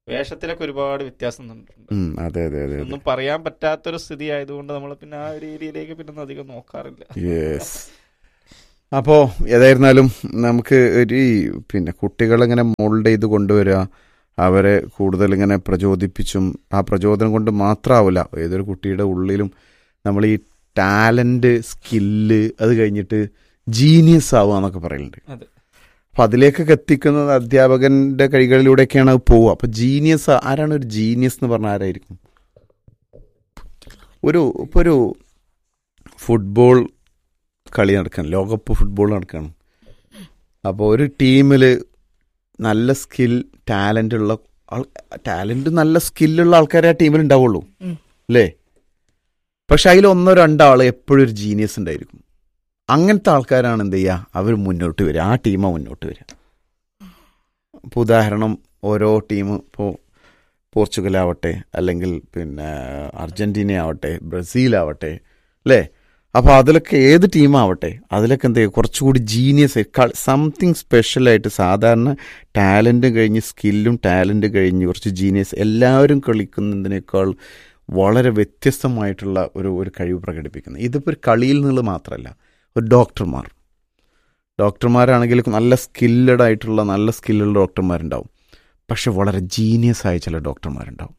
വേഷത്തിലൊക്കെ ഒരുപാട് വ്യത്യാസം വന്നിട്ടുണ്ട് ഉം, അതെ അതെ അതെ അതെ ഒന്നും പറയാൻ പറ്റാത്തൊരു സ്ഥിതി ആയതുകൊണ്ട് നമ്മൾ പിന്നെ ആ ഒരു ഏരിയയിലേക്ക് പിന്നെ ഒന്നും അധികം നോക്കാറില്ല യെസ് അപ്പോൾ ഏതായിരുന്നാലും നമുക്ക് ഒരു ഈ പിന്നെ കുട്ടികളിങ്ങനെ മോൾഡ് ചെയ്ത് കൊണ്ടുവരിക അവരെ കൂടുതൽ ഇങ്ങനെ പ്രചോദിപ്പിച്ചും ആ പ്രചോദനം കൊണ്ട് മാത്രമാവില്ല ഏതൊരു കുട്ടിയുടെ ഉള്ളിലും നമ്മൾ ഈ ടാലൻറ്റ് സ്കില്ല് അത് കഴിഞ്ഞിട്ട് ജീനിയസ് ആവുക എന്നൊക്കെ പറയുന്നുണ്ട് അതെ. അപ്പം അതിലേക്കൊക്കെ എത്തിക്കുന്നത് അധ്യാപകന്റെ കൈകളിലൂടെയൊക്കെയാണ് അത് പോവുക അപ്പം ജീനിയസ് ആരാണ് ഒരു ജീനിയസ് എന്ന് പറഞ്ഞാൽ ആരായിരിക്കും ഒരു ഇപ്പോൾ ഒരു ഫുട്ബോൾ കളി നടക്കണം ലോകകപ്പ് ഫുട്ബോൾ നടക്കണം അപ്പോൾ ഒരു ടീമിൽ നല്ല സ്കിൽ ടാലൻ്റ് ഉള്ള ആൾ ടാലൻ്റ് നല്ല സ്കില്ലുള്ള ആൾക്കാരെ ആ ടീമിൽ ഉണ്ടാവുള്ളൂ ഉം. അല്ലേ പക്ഷെ അതിൽ ഒന്നോ രണ്ടോ ആൾ എപ്പോഴും ഒരു ജീനിയസ് ഉണ്ടായിരിക്കും അങ്ങനത്തെ ആൾക്കാരാണ് എന്ത് ചെയ്യുക അവർ മുന്നോട്ട് വരിക ആ ടീമാണ് മുന്നോട്ട് വരിക ഇപ്പോൾ ഉദാഹരണം ഓരോ ടീം ഇപ്പോൾ പോർച്ചുഗലാവട്ടെ അല്ലെങ്കിൽ പിന്നെ അർജൻറ്റീന ആവട്ടെ ബ്രസീലാവട്ടെ അല്ലേ അപ്പോൾ അതിലൊക്കെ ഏത് ടീമാവട്ടെ അതിലൊക്കെ എന്ത് ചെയ്യും കുറച്ചുകൂടി ജീനിയസ് സംതിങ് സ്പെഷ്യലായിട്ട് സാധാരണ ടാലൻറ്റും കഴിഞ്ഞ് സ്കില്ലും ടാലൻറ്റും കഴിഞ്ഞ് കുറച്ച് ജീനിയസ് എല്ലാവരും കളിക്കുന്നതിനേക്കാൾ വളരെ വ്യത്യസ്തമായിട്ടുള്ള ഒരു ഒരു കഴിവ് പ്രകടിപ്പിക്കുന്നത് ഇതിപ്പോൾ ഒരു കളിയിൽ നിന്നുള്ള മാത്രമല്ല ഒരു ഡോക്ടർമാർ ഡോക്ടർമാരാണെങ്കിൽ നല്ല സ്കില്ലഡ് ആയിട്ടുള്ള നല്ല സ്കില്ലുള്ള ഡോക്ടർമാരുണ്ടാവും പക്ഷെ വളരെ ജീനിയസ് ആയ ചില ഡോക്ടർമാരുണ്ടാവും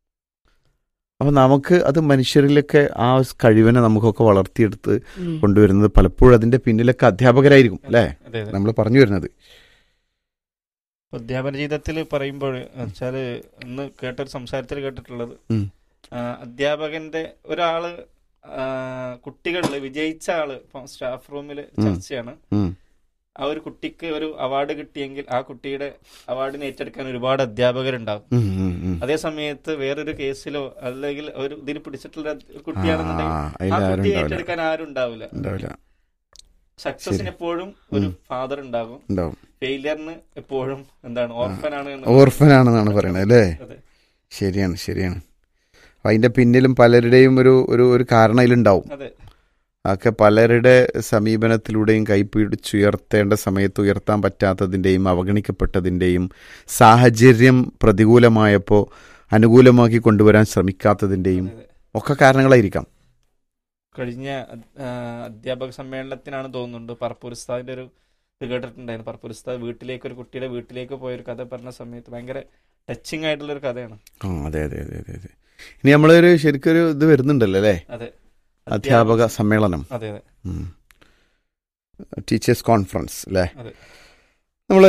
അപ്പോൾ നമുക്ക് അത് മനുഷ്യരിലൊക്കെ ആ കഴിവിനെ നമുക്കൊക്കെ വളർത്തിയെടുത്ത് ഉം. കൊണ്ടുവരുന്നത് പലപ്പോഴും അതിന്റെ പിന്നിലൊക്കെ അധ്യാപകരായിരിക്കും അല്ലേ അതെ അതെ നമ്മൾ പറഞ്ഞു വരുന്നത് അധ്യാപന ജീവിതത്തിൽ പറയുമ്പോൾ വെച്ചാല് ഇന്ന് കേട്ടൊരു സംസാരത്തിൽ കേട്ടിട്ടുള്ളത് ഉം. ആ, അധ്യാപകന്റെ ഒരാള് കുട്ടികളിൽ വിജയിച്ച ആള് ഇപ്പം സ്റ്റാഫ് റൂമിൽ ഉം. ചർച്ചയാണ് ഉം. ആ ഒരു കുട്ടിക്ക് ഒരു അവാർഡ് കിട്ടിയെങ്കിൽ ആ കുട്ടിയുടെ അവാർഡിനെ ഏറ്റെടുക്കാൻ ഒരുപാട് അധ്യാപകരുണ്ടാവും ഉം, ഉം, ഉം. അതേ സമയത്ത് വേറൊരു കേസിലോ അല്ലെങ്കിൽ ഒരു ഇതിൽ പിടിച്ചിട്ടുള്ള ഒരു കുട്ടിയാണെന്നുണ്ടെങ്കിൽ ആ, ആ അതിലാരും കുട്ടിയെ ഉണ്ടാവില്ല ഏറ്റെടുക്കാൻ ആരും ഉണ്ടാവില്ല ഉണ്ടാവില്ല സക്സസിന് എപ്പോഴും ഒരു ഫാദർ ഉണ്ടാകും ഉണ്ടാവും ഫെയിലിയറിന് എപ്പോഴും എന്താണ് ഓർഫനാണ് എന്ന് ഓർഫനാണെന്നാണ് പറയണത് അല്ലേ അതെ. ശരിയാണ് ശരിയാണ് അതിന്റെ പിന്നിലും പലരുടെയും ഒരു ഒരു ഒരു കാരണം അതിലുണ്ടാവും അതെ ഒക്കെ പലരുടെ സമീപനത്തിലൂടെയും കൈപ്പിടിച്ചുയർത്തേണ്ട സമയത്ത് ഉയർത്താൻ പറ്റാത്തതിൻ്റെയും അവഗണിക്കപ്പെട്ടതിൻ്റെയും സാഹചര്യം പ്രതികൂലമായപ്പോൾ അനുകൂലമാക്കി കൊണ്ടുവരാൻ ശ്രമിക്കാത്തതിൻ്റെയും അതെ. ഒക്കെ കാരണങ്ങളായിരിക്കാം കഴിഞ്ഞ ആ, അധ്യാപക സമ്മേളനത്തിനാണ് തോന്നുന്നുണ്ട് പറപ്പൂർ ഉസ്താദിന്റെ ഒരു ഇത് കേട്ടിട്ടുണ്ടായിരുന്നു പറപ്പൂർ ഉസ്താദ് വീട്ടിലേക്ക് ഒരു കുട്ടിയുടെ വീട്ടിലേക്ക് പോയ ഒരു കഥ പറഞ്ഞ സമയത്ത് ഭയങ്കര ടച്ചിങ് ആയിട്ടുള്ള ഒരു കഥയാണ് ആ അതെ അതെ അതെ അതെ അതെ ഇനി നമ്മളൊരു ശരിക്കൊരു ഇത് വരുന്നുണ്ടല്ലോ അല്ലേ അതെ അധ്യാപക സമ്മേളനം അതെ അതെ ടീച്ചേഴ്സ് കോൺഫറൻസ് അല്ലേ അതെ. നമ്മൾ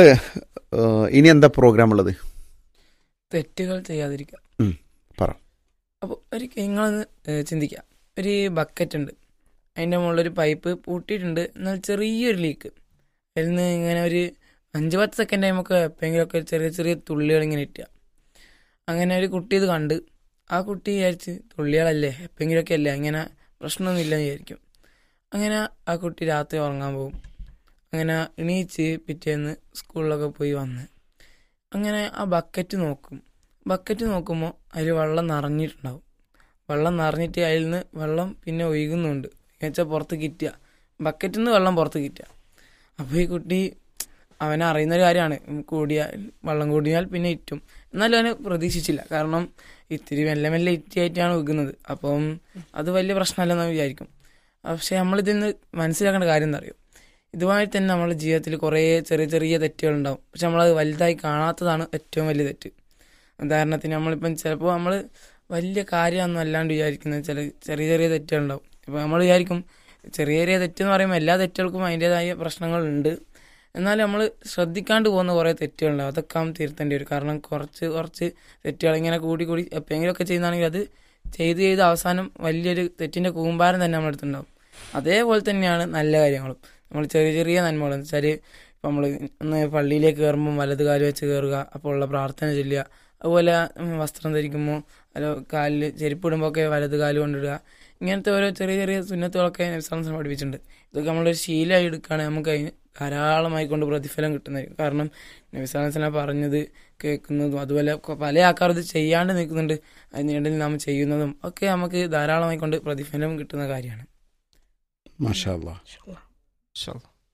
ഇനി എന്താ പ്രോഗ്രാം ഉള്ളത് തെറ്റുകൾ ചെയ്യാതിരിക്കുക ഉം, പറ. അപ്പോൾ ഒരു നിങ്ങളൊന്ന് ഏഹ്, ചിന്തിക്കുക ഒരു ബക്കറ്റ് ഉണ്ട് അതിൻ്റെ മുകളിലൊരു പൈപ്പ് പൂട്ടിയിട്ടുണ്ട് എന്നാൽ ചെറിയൊരു ലീക്ക് അതിൽ നിന്ന് ഇങ്ങനെ ഒരു അഞ്ച് പത്ത് സെക്കൻഡ് നമുക്ക് എപ്പോഴെങ്കിലുമൊക്കെ ചെറിയ ചെറിയ തുള്ളികൾ ഇങ്ങനെ ഇട്ടുക അങ്ങനെ ഒരു കുട്ടി ഇത് കണ്ട് ആ കുട്ടി വിചാരിച്ച് തുള്ളികളല്ലേ എപ്പോഴെങ്കിലുമൊക്കെ അല്ലേ ഇങ്ങനെ പ്രശ്നമൊന്നുമില്ലെന്ന് വിചാരിക്കും അങ്ങനെ ആ കുട്ടി രാത്രി ഉറങ്ങാൻ പോകും അങ്ങനെ എണീച്ച് പിറ്റേന്ന് സ്കൂളിലൊക്കെ പോയി വന്ന് അങ്ങനെ ആ ബക്കറ്റ് നോക്കും ബക്കറ്റ് നോക്കുമ്പോൾ അതിൽ വെള്ളം നിറഞ്ഞിട്ടുണ്ടാവും വെള്ളം നിറഞ്ഞിട്ട് അതിൽ നിന്ന് വെള്ളം പിന്നെ ഒഴുകുന്നുണ്ട് എന്നുവെച്ചാൽ പുറത്ത് കിറ്റുക ബക്കറ്റിൽ നിന്ന് വെള്ളം പുറത്ത് കിറ്റുക അപ്പോൾ ഈ കുട്ടി അവനെ അറിയുന്ന ഒരു കാര്യമാണ് കൂടിയാൽ വെള്ളം കൂടിയാൽ പിന്നെ ഇറ്റും എന്നാലും അവനെ പ്രതീക്ഷിച്ചില്ല കാരണം ഇത്തിരി മെല്ലെ മെല്ലെ ഇറ്റിയായിട്ടാണ് വെക്കുന്നത് അപ്പം അത് വലിയ പ്രശ്നമല്ലെന്ന് വിചാരിക്കും പക്ഷേ നമ്മളിതിൽ നിന്ന് മനസ്സിലാക്കേണ്ട കാര്യം എന്താ അറിയോ ഇതുമായി തന്നെ നമ്മുടെ ജീവിതത്തിൽ കുറേ ചെറിയ ചെറിയ തെറ്റുകളുണ്ടാവും പക്ഷെ നമ്മളത് വലുതായി കാണാത്തതാണ് ഏറ്റവും വലിയ തെറ്റ് ഉദാഹരണത്തിന് നമ്മളിപ്പം ചിലപ്പോൾ നമ്മൾ വലിയ കാര്യമൊന്നും അല്ലാണ്ട് വിചാരിക്കുന്നത് ചില ചെറിയ ചെറിയ തെറ്റുകളുണ്ടാവും ഇപ്പോൾ നമ്മൾ വിചാരിക്കും ചെറിയ ചെറിയ തെറ്റെന്ന് പറയുമ്പോൾ എല്ലാ തെറ്റുകൾക്കും അതിൻ്റെതായ പ്രശ്നങ്ങളുണ്ട് എന്നാലും നമ്മൾ ശ്രദ്ധിക്കാണ്ട് പോകുന്ന കുറേ തെറ്റുകളുണ്ടാവും അതൊക്കെ ആവും തിരുത്തേണ്ടി വരും കാരണം കുറച്ച് കുറച്ച് തെറ്റുകൾ ഇങ്ങനെ കൂടി കൂടി എപ്പോഴെങ്കിലുമൊക്കെ ചെയ്യുന്നതാണെങ്കിൽ അത് ചെയ്ത് ചെയ്ത് അവസാനം വലിയൊരു തെറ്റിൻ്റെ കൂമ്പാരം തന്നെ നമ്മുടെ അടുത്തുണ്ടാവും അതേപോലെ തന്നെയാണ് നല്ല കാര്യങ്ങളും നമ്മൾ ചെറിയ ചെറിയ നന്മകൾ എന്ന് വെച്ചാൽ ഇപ്പം നമ്മൾ ഒന്ന് പള്ളിയിലേക്ക് കയറുമ്പോൾ വലത് കാല് വെച്ച് കയറുക അപ്പോൾ ഉള്ള പ്രാർത്ഥന ചൊല്ലുക അതുപോലെ ഉം, വസ്ത്രം ധരിക്കുമ്പോൾ അല്ല കാലിൽ ചെരുപ്പിടുമ്പോൾ ഒക്കെ വലത് കാല് കൊണ്ടിടുക ഇങ്ങനത്തെ ഓരോ ചെറിയ ചെറിയ സുന്നത്തുകളൊക്കെ നബ്സാംസം പഠിപ്പിച്ചിട്ടുണ്ട് ഇതൊക്കെ നമ്മളൊരു ശീലമായി എടുക്കുകയാണെങ്കിൽ നമുക്ക് അതിന് ധാരാളമായി കൊണ്ട് പ്രതിഫലം കിട്ടുന്നതായിരിക്കും കാരണം നബിസാസ്ലാം പറഞ്ഞത് കേൾക്കുന്നതും അതുപോലെ കൊ- പല ആൾക്കാരും ഇത് ചെയ്യാണ്ട് നിൽക്കുന്നുണ്ട് അതിനിടയിൽ നാം ചെയ്യുന്നതും ഒക്കെ നമുക്ക് ധാരാളമായി കൊണ്ട് പ്രതിഫലം കിട്ടുന്ന കാര്യമാണ് മാഷാ അല്ലാ ഇൻഷാ അല്ലാ.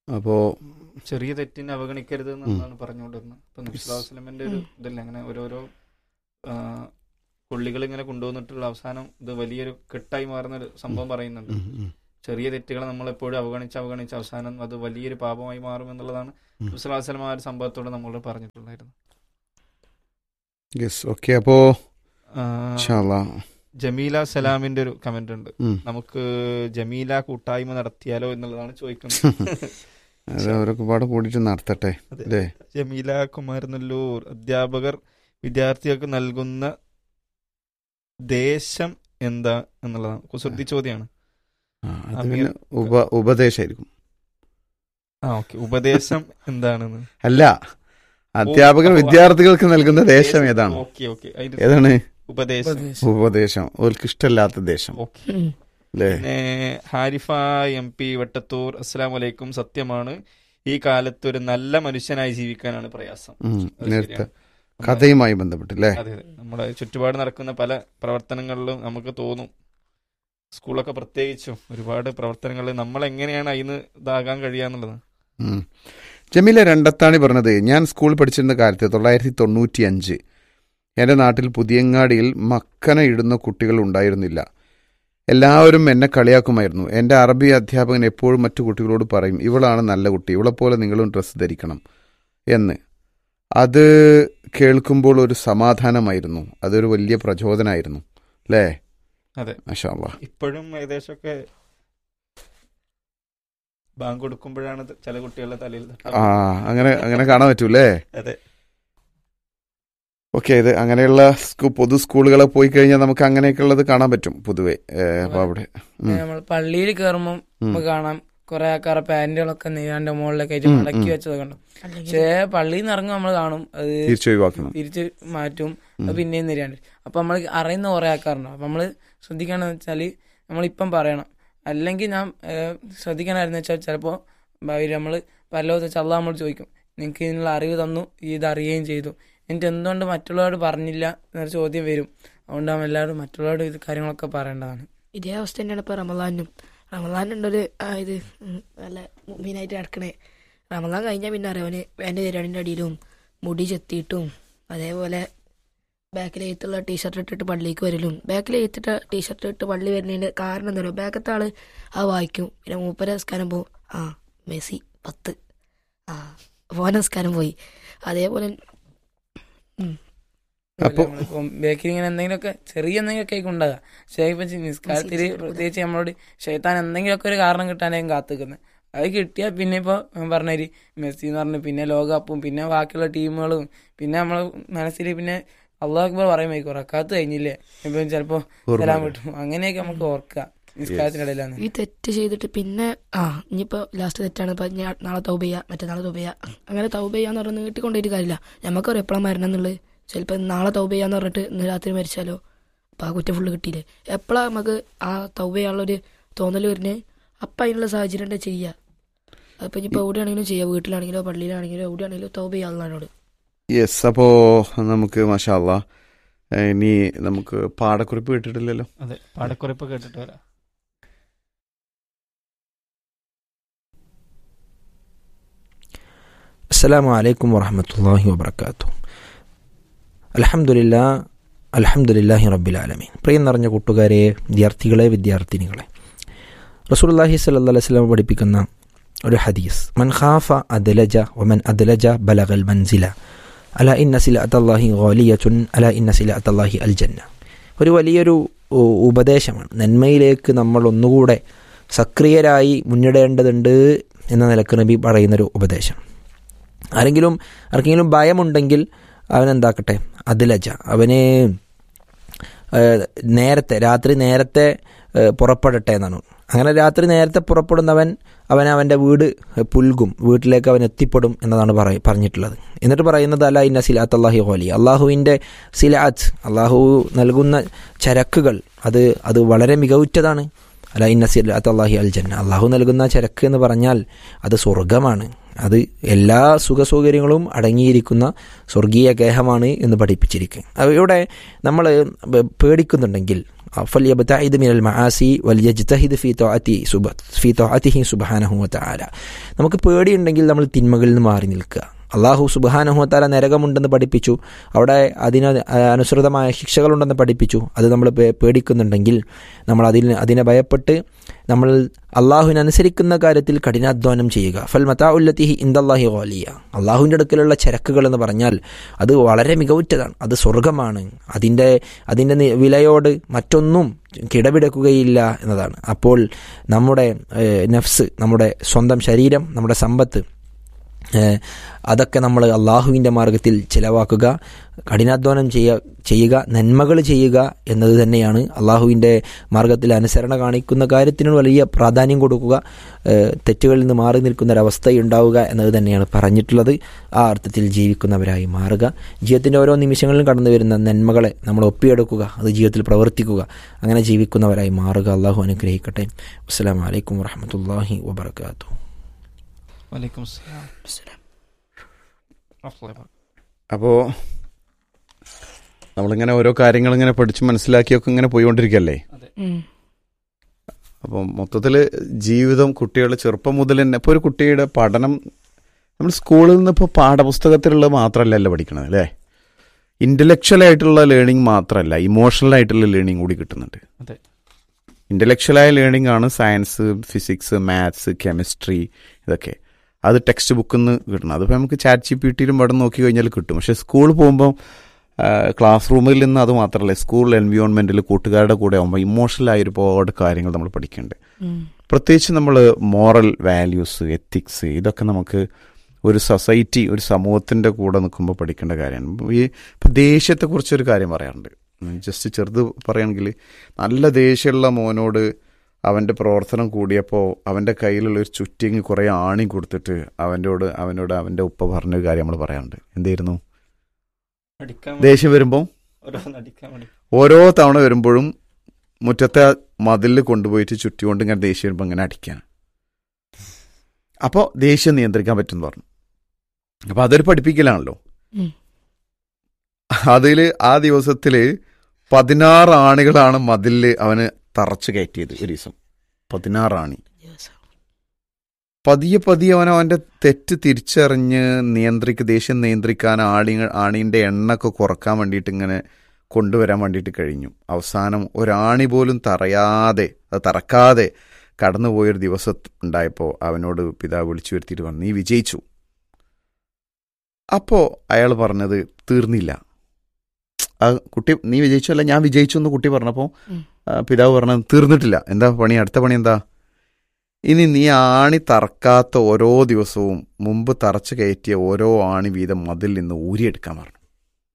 അപ്പോൾ ചെറിയ തെറ്റിനെ അവഗണിക്കരുത് എന്നാണ് പറഞ്ഞുകൊണ്ടിരുന്നത് ഇപ്പൊ നബ്സുല്ലാസ്ലമിന്റെ ഒരു ഇതല്ലേ അങ്ങനെ ഓരോരോ പുള്ളികൾ ഇങ്ങനെ കൊണ്ടുവന്നിട്ടുള്ള അവസാനം ഇത് വലിയൊരു കെട്ടായി മാറുന്ന ഒരു സംഭവം പറയുന്നുണ്ട് ചെറിയ തെറ്റുകളെ നമ്മൾ എപ്പോഴും അവഗണിച്ച് അവഗണിച്ച് അവസാനം അത് വലിയൊരു പാപമായി മാറും എന്നുള്ളതാണ് ഉം. നബ്സുല്ലാസ്ലം ആ ഒരു സംഭവത്തോട് നമ്മളോട് പറഞ്ഞിട്ടുണ്ടായിരുന്നു യെസ് ഓക്കെ അപ്പോൾ ആ, ഇൻഷാല്ലാ ജമീല സലാമിന്റെ ഒരു കമന്റ് ഉണ്ട് ഉം. നമുക്ക് ജമീല കൂട്ടായ്മ നടത്തിയാലോ എന്നുള്ളതാണ് ചോദിക്കുന്നത് അത് അവരൊക്കെ പാടെ കൂടിയിട്ട് നടത്തട്ടെ അതെ. അല്ലേ ജമീല കുമാരനല്ലൂർ അധ്യാപകർ വിദ്യാർത്ഥികൾക്ക് നൽകുന്ന ദേശം എന്താ എന്നുള്ളതാണ് കുസൃതി ചോദ്യമാണ് ആ, അത് അമീർ. പിന്നെ ഉപ ഉപദേശമായിരിക്കും ആ ഓക്കെ ഉപദേശം എന്താണെന്ന് അല്ല അധ്യാപകർ ഓ, വിദ്യാർത്ഥികൾക്ക് നൽകുന്ന ദേശം ഏതാണ് ഓക്കെ ഓക്കെ അതിന്റെ ഏതാണ് ഉപദേശം ഉപദേശം. ഉപദേശം അവർക്ക് ഇഷ്ടമല്ലാത്ത ദേശം ഓക്കെ ഉം. അല്ലേ പിന്നെ ഹാരിഫ എം പി വെട്ടത്തൂർ അസ്സലാം വലൈക്കും സത്യമാണ് ഈ കാലത്ത് ഒരു നല്ല മനുഷ്യനായി ജീവിക്കാനാണ് പ്രയാസം ഉം, അത് നേരത്തെ ശരിയാണ്. നമ്മുടെ- കഥയുമായി ബന്ധപ്പെട്ടല്ലേ അതെ അതെ നമ്മുടെ ചുറ്റുപാട് നടക്കുന്ന പല പ്രവർത്തനങ്ങളിലും നമുക്ക് തോന്നും സ്കൂളൊക്കെ പ്രത്യേകിച്ചും ഒരുപാട് പ്രവർത്തനങ്ങളിൽ നമ്മൾ എങ്ങനെയാണ് അതിന് ഇതാകാൻ കഴിയാന്നുള്ളത് ഉം. ജമീല രണ്ടത്താണി പറഞ്ഞത് ഞാൻ സ്കൂൾ പഠിച്ചിരുന്ന കാലത്ത് തൊള്ളായിരത്തി തൊണ്ണൂറ്റി അഞ്ച് എൻ്റെ നാട്ടിൽ പുതിയങ്ങാടിയിൽ മക്കന ഇടുന്ന കുട്ടികൾ ഉണ്ടായിരുന്നില്ല എല്ലാവരും എന്നെ കളിയാക്കുമായിരുന്നു എൻ്റെ അറബി അധ്യാപകൻ എപ്പോഴും മറ്റു കുട്ടികളോട് പറയും ഇവളാണ് നല്ല കുട്ടി ഇവളെപ്പോലെ നിങ്ങളും ഡ്രസ്സ് ധരിക്കണം എന്ന് അത് കേൾക്കുമ്പോൾ ഒരു സമാധാനമായിരുന്നു അതൊരു വലിയ പ്രചോദനമായിരുന്നു അല്ലേ അതെ മാഷാ അല്ലാ ഇപ്പോഴും ഏകദേശമൊക്കെ ബാങ്ക് കൊടുക്കുമ്പോഴാണ് ഇത് ചില കുട്ടികളുടെ തലയിൽ തട്ടുക. ആ അങ്ങനെ അങ്ങനെ കാണാൻ പറ്റൂല്ലേ അതെ ഓക്കെ ഇത് അങ്ങനെയുള്ള സ്കൂ- പൊതു സ്കൂളുകളെ പോയി കഴിഞ്ഞാൽ നമുക്ക് അങ്ങനെയൊക്കെയുള്ളത് കാണാൻ പറ്റും പൊതുവെ ഏ, അപ്പൊ അവിടെ ഉം. നമ്മൾ പള്ളിയിൽ കയറുമ്പോൾ ഉം. നമുക്ക് കാണാം കുറെ ആൾക്കാരെ പാന്റുകളൊക്കെ നീരാന്റെ മുകളിലൊക്കെ ആയിട്ട് ഉം, മടക്കി ഉം. വെച്ചത് കണ്ടു അല്ലെങ്കിൽ പക്ഷേ പള്ളിയിൽ നിന്ന് ഇറങ്ങും നമ്മൾ കാണും അത് തിരിച്ചു ഒഴിവാക്കണം തിരിച്ച് മാറ്റും അത് ഉം. പിന്നെയും നിരാണ്ട് അപ്പൊ നമ്മൾ അറിയുന്ന കുറെ ആൾക്കാരുണ്ടാവും അപ്പൊ നമ്മള് ശ്രദ്ധിക്കണമെന്ന് വെച്ചാല് നമ്മളിപ്പം പറയണം അല്ലെങ്കിൽ ഞാൻ ഏഹ്, ശ്രദ്ധിക്കണമായിരുന്നു വെച്ചാൽ ചിലപ്പോ ഭാവിയിൽ നമ്മള് പലവും വെച്ചാൽ അള്ളാഹ് നമ്മൾ ചോദിക്കും നിങ്ങൾക്ക് ഇതിനുള്ള അറിവ് തന്നു ഈ ഇത് അറിയുകയും ചെയ്തു എന്നിട്ട് എന്തുകൊണ്ട് മറ്റുള്ളവരോട് പറഞ്ഞില്ല എന്നൊരു ചോദ്യം വരും അതുകൊണ്ട് നാം എല്ലാവരും മറ്റുള്ളവരോട് ഇത് കാര്യങ്ങളൊക്കെ പറയേണ്ടതാണ് ഇതേ അവസ്ഥ തന്നെയാണ് ഇപ്പോൾ റമദാനും റമദാനുണ്ടൊരു ആ, ഇത് ഉം, നല്ല മീനായിട്ട് നടക്കണേ റമദാൻ കഴിഞ്ഞാൽ പിന്നെ അറിയാം എൻ്റെ തിരണിൻ്റെ അടിയിലും മുടി ചെത്തിയിട്ടും അതേപോലെ ബാക്കിൽ എഴുത്തുള്ള ടീഷർട്ട് ഇട്ടിട്ട് പള്ളിക്ക് വരലും ബാക്കിൽ എഴുത്തിട്ട ടീഷർട്ട് ഇട്ട് പള്ളി വരുന്നതിൻ്റെ കാരണം എന്താ പറയുക ബാക്കത്തെ ആള് ആ വായിക്കും പിന്നെ മൂപ്പര നിസ്കാരം പോവും ആ മെസ്സി പത്ത് ആ ഫോന നിസ്കാരം പോയി അതേപോലെ അപ്പൊ- ബേക്കറി ഇങ്ങനെ എന്തെങ്കിലുമൊക്കെ ചെറിയ എന്തെങ്കിലുമൊക്കെ ആയിരിക്കും ഉണ്ടാകുക പക്ഷേ ഇപ്പൊ നിസ്കാരത്തിൽ പ്രത്യേകിച്ച് നമ്മളോട് ഷെയ്ത്താൻ എന്തെങ്കിലുമൊക്കെ ഒരു കാരണം കിട്ടാനായിരിക്കും കാത്തുക്കുന്നത് അത് കിട്ടിയാൽ പിന്നെ ഇപ്പൊ പറഞ്ഞൊരു മെസ്സി എന്ന് പറഞ്ഞു പിന്നെ ലോകകപ്പും പിന്നെ ബാക്കിയുള്ള ടീമുകളും പിന്നെ നമ്മളെ മനസ്സിൽ പിന്നെ അള്ളാഹ് അക്ബർ പറയുമ്പോൾ റക്കാത്ത് കഴിഞ്ഞില്ലേ ഇപ്പൊ ചിലപ്പോ ഓർമ്മ തരാൻ വരും. പറ്റും അങ്ങനെയൊക്കെ നമുക്ക് ഓർക്കാം നിസ്കാരത്തിനിടയിലാണ് ഈ തെറ്റ് ചെയ്തിട്ട് പിന്നെ ആ ഇനിയിപ്പോൾ ലാസ്റ്റ് തെറ്റാണ് ഇപ്പം ഞാൻ നാളെ തൗബ ചെയ്യുക മറ്റന്നാളെ തൗബ ചെയ്യുക അങ്ങനെ തൗബ ചെയ്യാന്ന് പറഞ്ഞ് നീട്ടിക്കൊണ്ടിട്ട് കാര്യമില്ല നമുക്കറിയാം എപ്പോഴാണ് മരണം എന്നുള്ളത് ചിലപ്പോൾ നാളെ തൗബ ചെയ്യാന്ന് പറഞ്ഞിട്ട് ഇന്ന് രാത്രി മരിച്ചാലോ അപ്പം ആ കുറ്റം ഫുള്ള് കിട്ടിയില്ലേ എപ്പോഴാണ് നമുക്ക് ആ തൗബ ചെയ്യാനുള്ളൊരു തോന്നൽ വരുന്നത് അപ്പം അതിനുള്ള സാഹചര്യം ഉണ്ട് ചെയ്യുക അതിപ്പോൾ ഇനിയിപ്പോൾ എവിടെയാണെങ്കിലും ചെയ്യുക വീട്ടിലാണെങ്കിലോ പള്ളിയിലാണെങ്കിലോ എവിടെയാണെങ്കിലും തൗബ ചെയ്യാനുള്ളതിനോട് യെസ് അപ്പോ നമുക്ക് മാഷാ അല്ലാ ഏ, ഇനി നമുക്ക് പാടക്കുറിപ്പ് കേട്ടിട്ടില്ലല്ലോ അതെ പാടക്കുറിപ്പ് കേട്ടിട്ട് വരാം السلام عليكم ورحمة الله وبركاته الحمد لله الحمد لله رب العالمين പ്രിയം നിറഞ്ഞ കൂട്ടുകാരെ വിദ്യാർത്ഥികളെ വിദ്യാർത്ഥിനികളെ റസൂലുള്ളാഹി സ്വല്ലല്ലാഹി അലൈഹി വസല്ലം പഠിപ്പിക്കുന്ന ഒരു ഹദീസ് മൻ ഖാഫ അദ്ലജ വമൻ അദ്ലജ ബലഗൽ മൻസില അല ഇന്ന സിലഅത്തല്ലാഹി ഗാലിയത്തുൻ അല ഇന്ന സിലഅത്തല്ലാഹി അൽ ജന്ന ഒരു വലിയൊരു ഉ- ഉപദേശമാണ് നന്മയിലേക്ക് നമ്മൾ ഒന്നുകൂടെ സക്രിയരായി മുന്നിടേണ്ടതുണ്ട് എന്ന നിലക്ക് നബി പറയുന്നൊരു ഉപദേശം ആരെങ്കിലും ആർക്കെങ്കിലും ഭയമുണ്ടെങ്കിൽ അവൻ എന്താക്കട്ടെ അതിലജ അവന് ഏഹ്, നേരത്തെ രാത്രി നേരത്തെ ഏഹ്, പുറപ്പെടട്ടെ എന്നാണ് അങ്ങനെ രാത്രി നേരത്തെ പുറപ്പെടുന്നവൻ അവൻ അവൻ്റെ വീട് പുൽകും വീട്ടിലേക്ക് അവൻ എത്തിപ്പെടും എന്നതാണ് പറയ പറഞ്ഞിട്ടുള്ളത് എന്നിട്ട് പറയുന്നത് അല്ല ഇന്ന സിലാത്ത് അള്ളാഹി ഹോലി അള്ളാഹുവിൻ്റെ സിലാത്ത് അള്ളാഹു നൽകുന്ന ചരക്കുകൾ അത് അത് വളരെ മികവുറ്റതാണ് അല്ല ഇന്ന സിലാത്ത് അള്ളാഹി അൽ ജന്ന അള്ളാഹു നൽകുന്ന ചരക്ക് എന്ന് പറഞ്ഞാൽ അത് സ്വർഗമാണ് അത് എല്ലാ സുഖസൗകര്യങ്ങളും അടങ്ങിയിരിക്കുന്ന സ്വർഗീയ ഗേഹമാണ് എന്ന് പഠിപ്പിച്ചിരിക്കുക അത് ഇവിടെ നമ്മൾ പേടിക്കുന്നുണ്ടെങ്കിൽ ഫല്യബ്തഇദ് മിനൽ മആസി വൽയജ്തഹിദ് ഫീ തഅതി സുബ ഫീ തഅതിഹി സുബ്ഹാനഹു വതആല നമുക്ക് പേടിയുണ്ടെങ്കിൽ നമ്മൾ തിന്മകളിൽ നിന്ന് മാറി നിൽക്കുക അള്ളാഹു സുബാനഹുത്താല നരകമുണ്ടെന്ന് പഠിപ്പിച്ചു അവിടെ അതിന് അനുസൃതമായ ശിക്ഷകളുണ്ടെന്ന് പഠിപ്പിച്ചു അത് നമ്മൾ പേ- പേടിക്കുന്നുണ്ടെങ്കിൽ നമ്മൾ അതിൽ അതിനെ ഭയപ്പെട്ട് നമ്മൾ അള്ളാഹുവിനനുസരിക്കുന്ന കാര്യത്തിൽ കഠിനാധ്വാനം ചെയ്യുക ഫൽ മതാ ഉല്ലത്തിഹി ഇന്ദല്ലാഹി ഗോലിയ അള്ളാഹുവിൻ്റെ അടുക്കലുള്ള ചരക്കുകൾ എന്ന് പറഞ്ഞാൽ അത് വളരെ മികവുറ്റതാണ് അത് സ്വർഗമാണ് അതിൻ്റെ അതിൻ്റെ നി- വിലയോട് മറ്റൊന്നും കിടപിടക്കുകയില്ല എന്നതാണ് അപ്പോൾ നമ്മുടെ ഏഹ്, നഫ്സ് നമ്മുടെ സ്വന്തം ശരീരം നമ്മുടെ സമ്പത്ത് ഏഹ് അതൊക്കെ നമ്മൾ അള്ളാഹുവിൻ്റെ മാർഗത്തിൽ ചിലവാക്കുക കഠിനാധ്വാനം ചെയ്യുക ചെയ്യുക നന്മകൾ ചെയ്യുക എന്നത് തന്നെയാണ് അള്ളാഹുവിൻ്റെ മാർഗത്തിൽ അനുസരണ കാണിക്കുന്ന കാര്യത്തിന് വലിയ പ്രാധാന്യം കൊടുക്കുക ഏഹ് തെറ്റുകളിൽ നിന്ന് മാറി നിൽക്കുന്ന ഒരവസ്ഥയുണ്ടാവുക എന്നത് തന്നെയാണ് പറഞ്ഞിട്ടുള്ളത് ആ അർത്ഥത്തിൽ ജീവിക്കുന്നവരായി മാറുക ജീവിതത്തിൻ്റെ ഓരോ നിമിഷങ്ങളിലും കടന്നു വരുന്ന നന്മകളെ നമ്മൾ ഒപ്പിയെടുക്കുക അത് ജീവിതത്തിൽ പ്രവർത്തിക്കുക അങ്ങനെ ജീവിക്കുന്നവരായി മാറുക അള്ളാഹു അനുഗ്രഹിക്കട്ടെ അസ്സാം വലൈക്കും വാഹമത്തല്ലാഹി വാബർക്കാത്തു വലൈക്കും സ്സലാം. അഫ്ളെ പറ. അപ്പോൾ നമ്മളിങ്ങനെ ഓരോ കാര്യങ്ങൾ ഇങ്ങനെ പഠിച്ച് മനസ്സിലാക്കിയൊക്കെ ഇങ്ങനെ പോയിക്കൊണ്ടിരിക്കുകയല്ലേ ഉം. അപ്പം മൊത്തത്തിൽ ജീവിതം കുട്ടികൾ ചെറുപ്പം മുതൽ തന്നെ ഇപ്പോൾ ഒരു കുട്ടിയുടെ പഠനം നമ്മൾ സ്കൂളിൽ നിന്ന് ഇപ്പോൾ പാഠപുസ്തകത്തിലുള്ളത് മാത്രമല്ലല്ലോ പഠിക്കണത് അല്ലേ ഇൻ്റലക്ച്വൽ ആയിട്ടുള്ള ലേണിംഗ് മാത്രമല്ല ഇമോഷണൽ ആയിട്ടുള്ള ലേണിംഗ് കൂടി കിട്ടുന്നുണ്ട് അതെ. ഇൻ്റലക്ച്വലായ ലേണിംഗ് ആണ് സയൻസ് ഫിസിക്സ് മാത്സ് കെമിസ്ട്രി ഇതൊക്കെ അത് ടെക്സ്റ്റ് ബുക്കിൽ നിന്ന് കിട്ടണം അതിപ്പോൾ നമുക്ക് ചാറ്റ് ജി പി ടിയിലും ഇവിടെ നോക്കി കഴിഞ്ഞാൽ കിട്ടും പക്ഷേ സ്കൂളിൽ പോകുമ്പോൾ ക്ലാസ് റൂമിൽ നിന്ന് അത് മാത്രമല്ല സ്കൂൾ എൻവിയോൺമെൻറ്റിൽ കൂട്ടുകാരുടെ കൂടെ ആകുമ്പോൾ ഇമോഷണലായ ഒരുപാട് കാര്യങ്ങൾ നമ്മൾ പഠിക്കുന്നുണ്ട് ഉം. പ്രത്യേകിച്ച് നമ്മൾ മോറൽ വാല്യൂസ് എത്തിക്സ് ഇതൊക്കെ നമുക്ക് ഒരു സൊസൈറ്റി ഒരു സമൂഹത്തിൻ്റെ കൂടെ നിൽക്കുമ്പോൾ പഠിക്കേണ്ട കാര്യമാണ് ഈ ഇപ്പം ദേഷ്യത്തെക്കുറിച്ചൊരു കാര്യം പറയാറുണ്ട് ജസ്റ്റ് ചെറുത് പറയുകയാണെങ്കിൽ നല്ല ദേഷ്യമുള്ള മോനോട് അവൻ്റെ പ്രവർത്തനം കൂടിയപ്പോൾ അവൻ്റെ കയ്യിലുള്ള ഒരു ചുറ്റിങ് കുറേ ആണി കൊടുത്തിട്ട് അവൻ്റെയോട് അവനോട് അവൻ്റെ ഉപ്പ പറഞ്ഞൊരു കാര്യം നമ്മൾ പറയാറുണ്ട് എന്തായിരുന്നു അടിക്കാൻ ദേഷ്യം വരുമ്പോൾ ഓരോന്ന് അടിക്കാൻ വേണ്ടി ഓരോ തവണ വരുമ്പോഴും മുറ്റത്തെ മതിലിൽ കൊണ്ടുപോയിട്ട് ചുറ്റിക്കൊണ്ട് ഇങ്ങനെ ദേഷ്യം വരുമ്പോൾ ഇങ്ങനെ അടിക്കാൻ അപ്പോൾ ദേഷ്യം നിയന്ത്രിക്കാൻ പറ്റും പറഞ്ഞു അപ്പോൾ അതൊരു പഠിപ്പിക്കലാണല്ലോ ഉം. അതിൽ ആ ദിവസത്തിൽ പതിനാറ് ആണികളാണ് മതിലിൽ അവന് തറച്ചു കയറ്റിയത് ഒരു ദിവസം പതിനാറ് ആണി പതിയെ പതിയെ അവൻ അവൻ്റെ തെറ്റ് തിരിച്ചറിഞ്ഞ് നിയന്ത്രിക്ക് ദേഷ്യം നിയന്ത്രിക്കാൻ ആണി ആണീൻ്റെ എണ്ണൊക്കെ കുറക്കാൻ വേണ്ടിയിട്ട് ഇങ്ങനെ കൊണ്ടുവരാൻ വേണ്ടിയിട്ട് കഴിഞ്ഞു അവസാനം ഒരാണി പോലും തറയാതെ അത് തറക്കാതെ കടന്നുപോയൊരു ദിവസം ഉണ്ടായപ്പോൾ അവനോട് പിതാവ് വിളിച്ചു വരുത്തിയിട്ട് പറഞ്ഞു നീ വിജയിച്ചു അപ്പോൾ അയാൾ പറഞ്ഞത് തീർന്നില്ല ആ കുട്ടി നീ വിജയിച്ചു അല്ല ഞാൻ വിജയിച്ചു എന്ന് കുട്ടി പറഞ്ഞപ്പോൾ ഉം. ആ, പിതാവ് പറഞ്ഞത് തീർന്നിട്ടില്ല എന്താ പണി അടുത്ത പണി എന്താ ഇനി നീ ആണി തറക്കാത്ത ഓരോ ദിവസവും മുമ്പ് തറച്ചു കയറ്റിയ ഓരോ ആണി വീതം മതിൽ നിന്ന് ഊരിയെടുക്കാൻ പറഞ്ഞു